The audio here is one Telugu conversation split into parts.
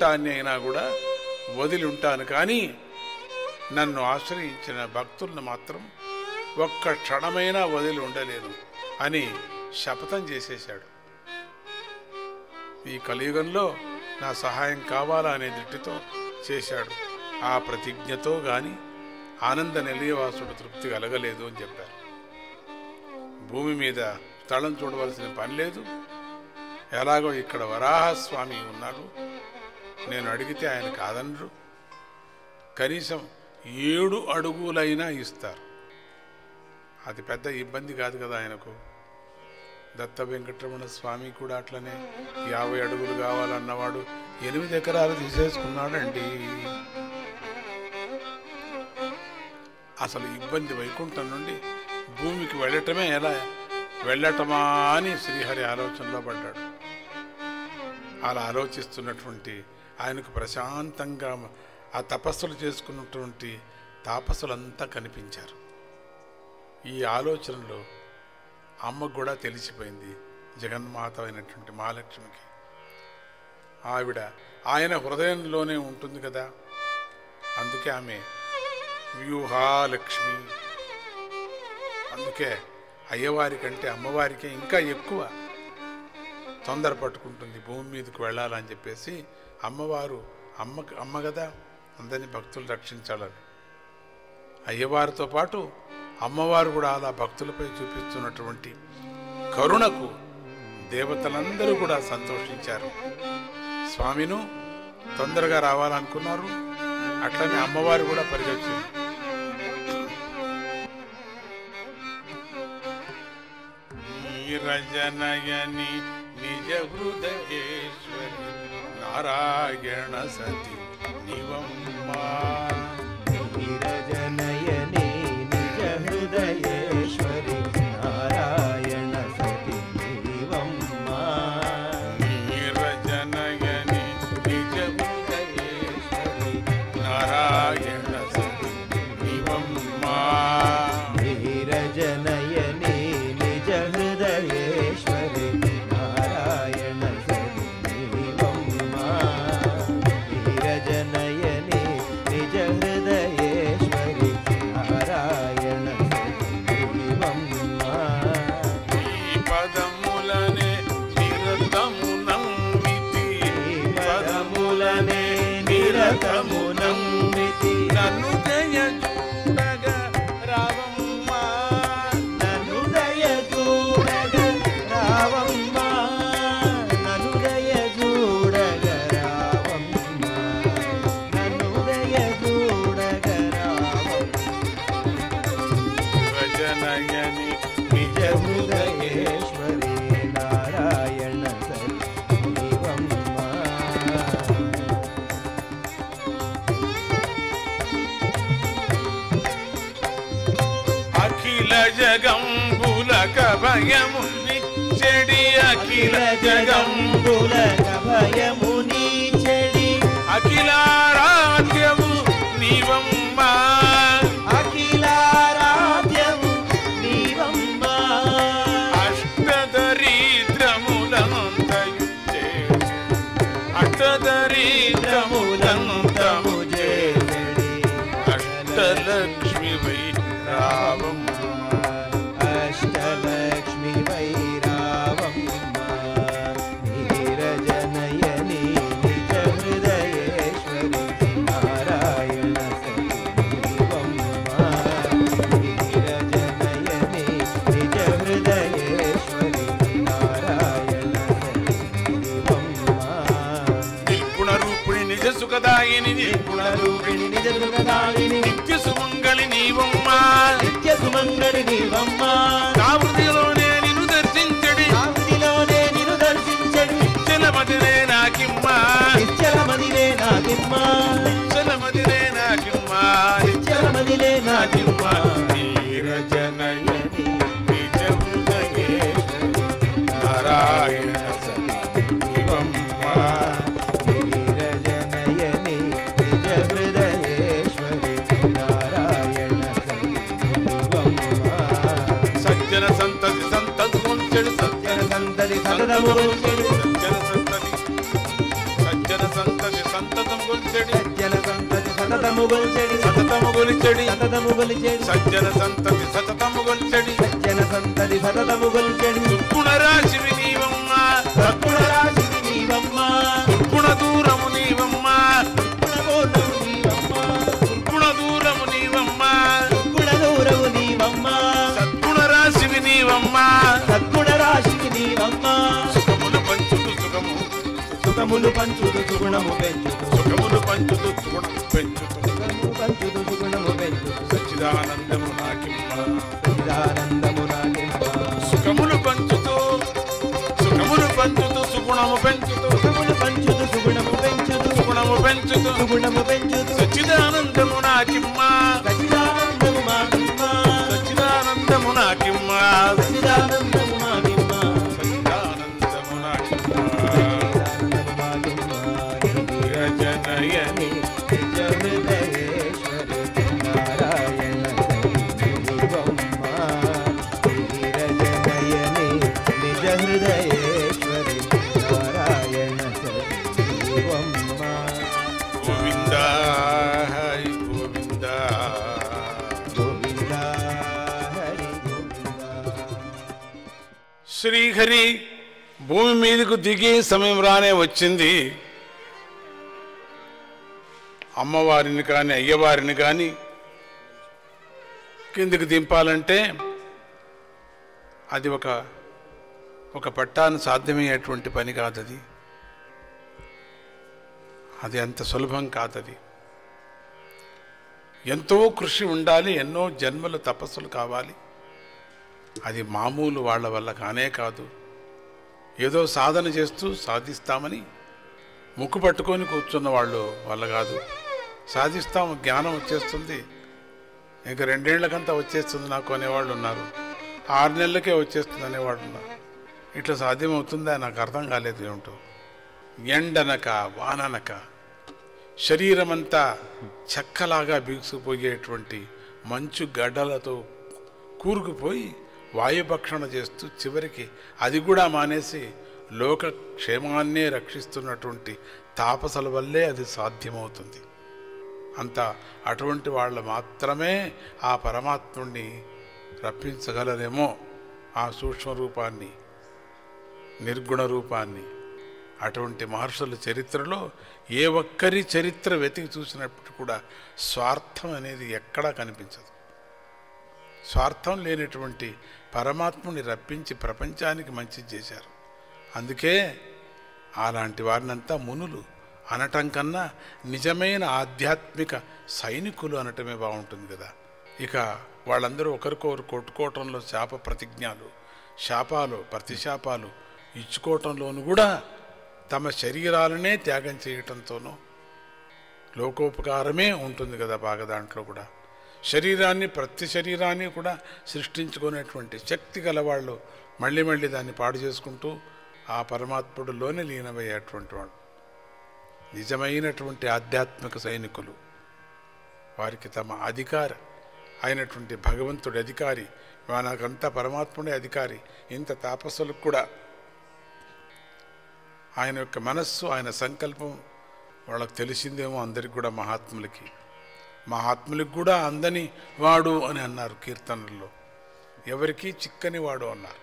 వైకుంఠాన్ని అయినా కూడా వదిలి ఉంటాను కానీ నన్ను ఆశ్రయించిన భక్తులను మాత్రం ఒక్క క్షణమైనా వదిలి ఉండలేను అని శపథం చేసేశాడు ఈ కలియుగంలో నా సహాయం కావాలా అనే దృష్టితో చేశాడు ఆ ప్రతిజ్ఞతో గాని ఆనంద నిలయవాసుడు తృప్తి కలగలేదు అని చెప్పారు భూమి మీద స్థలం చూడవలసిన పని లేదు ఎలాగో ఇక్కడ వరాహస్వామి ఉన్నాడు నేను అడిగితే ఆయన కాదనరు కనీసం ఏడు అడుగులైనా ఇస్తారు అది పెద్ద ఇబ్బంది కాదు కదా ఆయనకు దత్త వెంకటరమణ స్వామి కూడా అట్లనే యాభై అడుగులు కావాలన్నవాడు ఎనిమిది ఎకరాలు తీసేసుకున్నాడండి అసలు ఇబ్బంది వైకుంఠం నుండి భూమికి వెళ్ళటమే ఎలా వెళ్ళటమా అని శ్రీహరి ఆలోచనలో పడ్డాడు అలా ఆలోచిస్తున్నటువంటి ఆయనకు ప్రశాంతంగా ఆ తపస్సులు చేసుకున్నటువంటి తాపసులంతా కనిపించారు ఈ ఆలోచనలో అమ్మకు కూడా తెలిసిపోయింది జగన్మాత అయినటువంటి మహాలక్ష్మికి ఆవిడ ఆయన హృదయంలోనే ఉంటుంది కదా అందుకే ఆమె వ్యూహాలక్ష్మి అందుకే అయ్యవారి కంటే అమ్మవారికే ఇంకా ఎక్కువ తొందర పట్టుకుంటుంది భూమి మీదకి వెళ్ళాలని చెప్పేసి అమ్మవారు అమ్మ అమ్మ కదా అందరినీ భక్తులు రక్షించాలని అయ్యవారితో పాటు అమ్మవారు కూడా అలా భక్తులపై చూపిస్తున్నటువంటి కరుణకు దేవతలందరూ కూడా సంతోషించారు స్వామిను తొందరగా రావాలనుకున్నారు అట్లనే అమ్మవారు కూడా పరిగెత్తింది నీరజనయని నిజ హృదయేశ్వరి నారాయణ సతి నివమ్మా नीरजनयने निज हृदयेश्वरि नारायण सति देवम्मा నీరజనయని నిజ హృదయేశ్వరి నారాయణ సతి నివమ్మా नीरजनयने निज हृदयेश्वरि नारायण सति देवम्मा नीरजनयने निज हृदयेश्वरि नारायण सति देवम्मा ఈ పదములనే నిరతము నమ్మితి పదములనే నిరతము నమ్మితి నన్ను జయ చూడగ రావమ్మా నన్ను దయ చూడగ రావమ్మ నన్ను దయ చూడగ రావమ్మ నన్ను దయ చూడగ రావమ్మ భజనయని నిజ హృదయేశ్వరి నారాయణ సత్యవమ్మ అఖిల జగంబులక భయము నిచ్చడి అఖిల జగంబుల జగంబుల భయముని చెడి అఖిలారాధ్యము నీవమ్మా అఖిలారాధ్యము నీవమ్మ అష్టదరిద్రములంతయు చేసి అష్టదరిద్రములంతము చేసి అష్టలక్ష్మి వై రావమ్మ అష్టలక్ష్మి వైరావమ్మ నీరజనయని నిజ హృదయేశ్వరి నారాయణ సతీవమ్మ నీరజనయని నిజ హృదయేశ్వరి నారాయణ సతీవమ్మ నిర్గుణ రూపిణి నిజ సుఖదాయిని నిర్గుణ గుణరూపిణి నిజ హృదయాలిని నిత్య సుమంగళి నీవమ్మ నిత్య సుమంగళి నీవమ్మ నా హృదయలోనే నిన్ను దర్శించడి ఆకృతిలోనే నిన్ను దర్శించడి చలమదినే నాకిమ్మ నిశ్చలమదిలే నాకిమ్మ చలమదినే నాకిమ్మ నిశ్చలమదిలే నాకిమ్మ నీరజనయని నిజ హృదయేశ్వరి నారాయణ సతీవమ్మ నీరజనయని నిజ హృదయేశ్వరి నారాయణ సత్యవమ్మ సజ్జన సంతతి సంతతి వంచెడు సజ్జన సంతతి సతతము సజ్జన సంతతి సజ్జన సంతతి సతతము గొల్చెడి సతతము గొలిచెడి సతతము గొలిచెడి సజ్జన సంతతి సతతము గొలిచెడి సజ్జన సంతతి సతతము గొల్చెడి గుణరాశివి నీవమ్మ సద్గుణ రాశివి నీవమ్మ గుణ దూరము నీవమ్మ గుణగోళము నీవమ్మ గుణ దూరము నీవమ్మ గుణ దూరము నీవమ్మ సద్గుణ రాశివి నీవమ్మ సద్గుణ రాశివి నీవమ్మ సుఖములు పంచుతు సుఖము సుఖములు పంచుదు సుగుణము పెంచుదు సుఖములు పంచుతు సుగుణము పెంచుతు సుఖము పంచుదు సుగుణము పెంచుదు సచ్చిదానందము నాకిమ్మ సచ్చిదానందము నాకిమ్మ సుఖములు పంచుతూ సుఖములు పంచుతూ సుగుణము పెంచుతూ సుఖములు పంచుదు సుగుణము పెంచుదు సుగుణము పెంచుతూ సుగుణము పెంచుదు సచ్చిదానందము నాకిమ్మ సచ్చిదానందము మాకిమ్మ సచ్చిదానందము నాకిమ్మ సచ్చిదానందము మాకిమ్మ సచ్చిదానందము నాకిమ్మ సచ్చిదానందము మాకిమ్మ జనయని నిజ హృదయేశ్వరి నారాయణ శివమ్మ వీరజనయని నిజ హృదయేశ్వరి నారాయణ శివమ్మ గోవింద హరి గోవింద గోవింద హరి గోవింద శ్రీహరి భూమి మీదకు దిగే సమయం రానే వచ్చింది అమ్మవారిని కానీ అయ్యవారిని కానీ కిందికి దింపాలంటే అది ఒక ఒక పట్టాను సాధ్యమయ్యేటువంటి పని కాదది అది అంత సులభం కాదది ఎంతో కృషి ఉండాలి ఎన్నో జన్మల తపస్సులు కావాలి అది మామూలు వాళ్ళ వల్ల కానే కాదు ఏదో సాధన చేస్తూ సాధిస్తామని ముక్కు పట్టుకొని కూర్చున్న వాళ్ళు వల్ల కాదు సాధిస్తాం జ్ఞానం వచ్చేస్తుంది ఇంకా రెండేళ్లకంతా వచ్చేస్తుంది నాకు అనేవాళ్ళు ఉన్నారు ఆరు నెలలకే వచ్చేస్తుంది అనేవాళ్ళు ఉన్నారు ఇట్లా సాధ్యమవుతుందా నాకు అర్థం కాలేదు ఏమిటో ఎండనక వాననక శరీరమంతా చెక్కలాగా బిగుసుకుపోయేటువంటి మంచు గడ్డలతో కూరుకుపోయి వాయుభక్షణ చేస్తూ చివరికి అది కూడా మానేసి లోక క్షేమాన్నే రక్షిస్తున్నటువంటి తాపసల వల్లే అది సాధ్యమవుతుంది అంత అటువంటి వాళ్ళు మాత్రమే ఆ పరమాత్ముణ్ణి రప్పించగలరేమో ఆ సూక్ష్మ రూపాన్ని నిర్గుణ రూపాన్ని అటువంటి మహర్షుల చరిత్రలో ఏ ఒక్కరి చరిత్ర వెతికి చూసినప్పుడు కూడా స్వార్థం అనేది ఎక్కడా కనిపించదు స్వార్థం లేనటువంటి పరమాత్ముని రప్పించి ప్రపంచానికి మంచి చేశారు అందుకే అలాంటి వారినంతా మునులు అనటం కన్నా నిజమైన ఆధ్యాత్మిక సైనికులు అనటమే బాగుంటుంది కదా ఇక వాళ్ళందరూ ఒకరికొకరు కొట్టుకోవటంలో శాప ప్రతిజ్ఞాలు శాపాలు ప్రతిశాపాలు ఇచ్చుకోవటంలోనూ కూడా తమ శరీరాలనే త్యాగం చేయటంతోనూ లోకోపకారమే ఉంటుంది కదా బాగా దాంట్లో కూడా శరీరాన్ని ప్రతి శరీరాన్ని కూడా సృష్టించుకునేటువంటి శక్తి గలవాళ్ళు మళ్ళీ మళ్ళీ దాన్ని పాడు చేసుకుంటూ ఆ పరమాత్ముడిలోనే లీనమయ్యేటువంటి వాళ్ళు నిజమైనటువంటి ఆధ్యాత్మిక సైనికులు వారికి తమ అధికార అయినటువంటి భగవంతుడి అధికారి మనకంతా పరమాత్ముడే అధికారి ఇంత తాపస్సులకు కూడా ఆయన యొక్క మనస్సు ఆయన సంకల్పం వాళ్ళకి తెలిసిందేమో అందరికి కూడా మహాత్ములకి మహాత్ములకి కూడా అందని వాడు అని అన్నారు కీర్తనల్లో ఎవరికి చిక్కని వాడు అన్నారు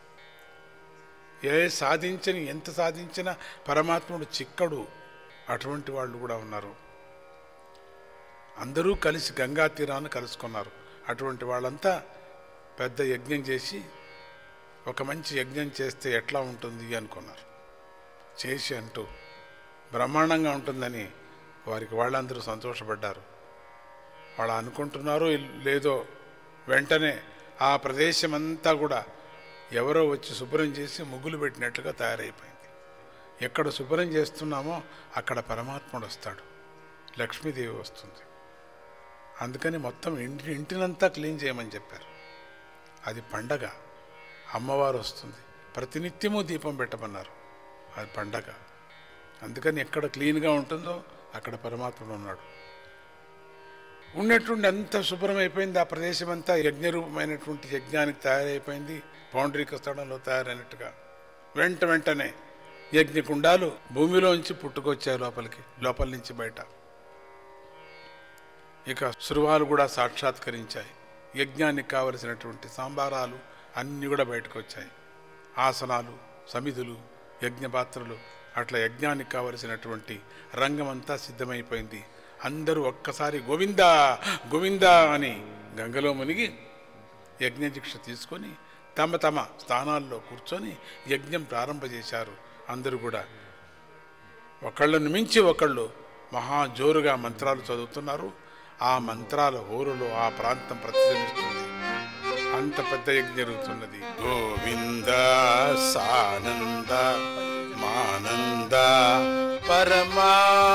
ఏ సాధించని ఎంత సాధించినా పరమాత్ముడు చిక్కడు అటువంటి వాళ్ళు కూడా ఉన్నారు అందరూ కలిసి గంగా తీరాన్ని కలుసుకున్నారు అటువంటి వాళ్ళంతా పెద్ద యజ్ఞం చేసి ఒక మంచి యజ్ఞం చేస్తే ఎట్లా ఉంటుంది అనుకున్నారు చేసి అంటూ బ్రహ్మాండంగా ఉంటుందని వారికి వాళ్ళందరూ సంతోషపడ్డారు వాళ్ళు అనుకుంటున్నారో ఇల్- లేదో వెంటనే ఆ ప్రదేశం అంతా కూడా ఎవరో వచ్చి శుభ్రం చేసి ముగ్గులు పెట్టినట్లుగా తయారైపోయింది ఎక్కడ శుభ్రం చేస్తున్నామో అక్కడ పరమాత్ముడు వస్తాడు లక్ష్మీదేవి వస్తుంది అందుకని మొత్తం ఇంటి ఇంటినంతా క్లీన్ చేయమని చెప్పారు అది పండగ అమ్మవారు వస్తుంది ప్రతినిత్యము దీపం పెట్టమన్నారు అది పండగ అందుకని ఎక్కడ క్లీన్గా ఉంటుందో అక్కడ పరమాత్ముడు ఉన్నాడు ఉన్నటువంటి అంత శుభ్రమైపోయింది ఆ ప్రదేశం అంతా యజ్ఞరూపమైనటువంటి యజ్ఞానికి తయారైపోయింది పౌండరీక స్థలంలో తయారైనట్టుగా వెంట వెంటనే యజ్ఞకుండాలు భూమిలోంచి పుట్టుకొచ్చాయి లోపలికి లోపల నుంచి బయట ఇక శృవాలు కూడా సాక్షాత్కరించాయి యజ్ఞానికి కావలసినటువంటి సాంబారాలు అన్నీ కూడా బయటకు వచ్చాయి ఆసనాలు సమిధులు యజ్ఞపాత్రలు అట్లా యజ్ఞానికి కావలసినటువంటి రంగమంతా సిద్ధమైపోయింది అందరూ ఒక్కసారి గోవిందా గోవిందా అని గంగలో మునిగి యజ్ఞదీక్ష తీసుకొని తమ తమ స్థానాల్లో కూర్చొని యజ్ఞం ప్రారంభచేశారు అందరూ కూడా ఒకళ్ళను మించి ఒకళ్ళు మహా జోరుగా మంత్రాలు చదువుతున్నారు ఆ మంత్రాల హోరులో ఆ ప్రాంతం ప్రతిధ్వనిస్తుంది అంత పెద్ద యజ్ఞం జరుగుతున్నది గోవింద సానంద మానంద పరమా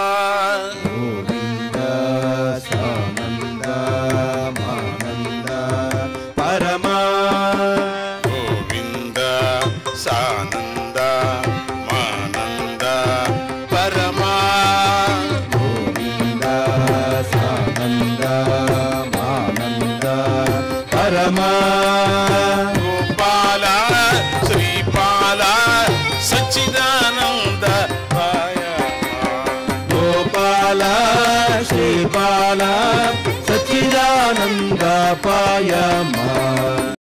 గోవింద సానంద మానంద పరమా గోవింద సానంద మానంద పరమా గోవింద సానంద మానంద పరమా గోపాల శ్రీపాల సచ్చిదానంద గోపాల శ్రీపాల సచ్చిదానంద పాయమా